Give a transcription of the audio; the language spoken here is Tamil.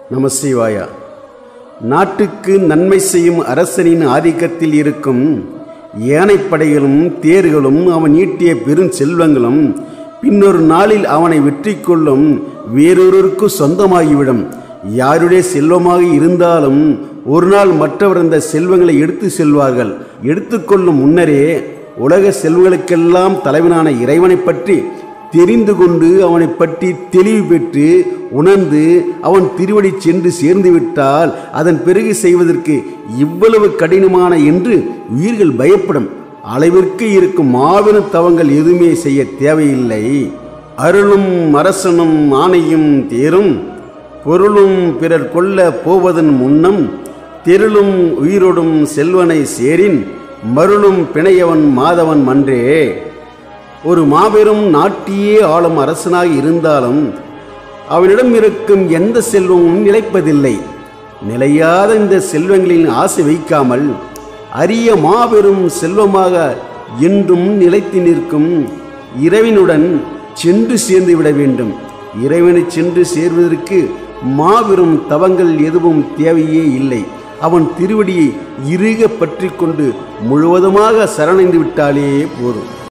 நமசிவாயா நாட்டுக்கு நன்மை செய்யும் அரசனின் ஆதிக்கத்தில் இருக்கும் யானைப்படைகளும் தேர்களும் அவன் ஈட்டிய பெரும் செல்வங்களும் பின்னொரு நாளில் அவனை வெற்றி கொள்ளும் வேறொருவருக்கு சொந்தமாகிவிடும் யாருடைய செல்வமாக இருந்தாலும் ஒரு நாள் மற்றவர் அந்த செல்வங்களை எடுத்து செல்வார்கள் எடுத்துக்கொள்ளும் முன்னரே உலக செல்வங்களுக்கெல்லாம் தலைவனான இறைவனைப் பற்றி தெரிந்து கொண்டு அவனை பற்றி தெளிவு பெற்று உணர்ந்து அவன் திருவடி சென்று சேர்ந்து விட்டால் அதன் பிறகு செய்வதற்கு இவ்வளவு கடினமான என்று உயிர்கள் பயப்படும் அளவிற்கு இருக்கும் மாபெரும் தவங்கள் எதுவுமே செய்ய தேவையில்லை அருளும் அரசனும் ஆணையும் தேரும் பொருளும் பிறர் கொள்ள போவதன் முன்னம் தெருளும் உயிரோடும் செல்வனை சேரின் மருளும் பிணையவன் மாதவன் மன்றே ஒரு மாபெரும் நாட்டியே ஆளும் அரசனாக இருந்தாலும் அவனிடம் இருக்கும் எந்த செல்வமும் நிலைப்பதில்லை நிலையாத இந்த செல்வங்களின் ஆசை வைக்காமல் அரிய மாபெரும் செல்வமாக என்றும் நிலைத்து நிற்கும் இறைவனுடன் சென்று சேர்ந்து விட வேண்டும் இறைவனை சென்று சேர்வதற்கு மாபெரும் தவங்கள் எதுவும் தேவையே இல்லை அவன் திருவடியை இறுக பற்றி கொண்டு முழுவதுமாக சரணடைந்து விட்டாலே போதும்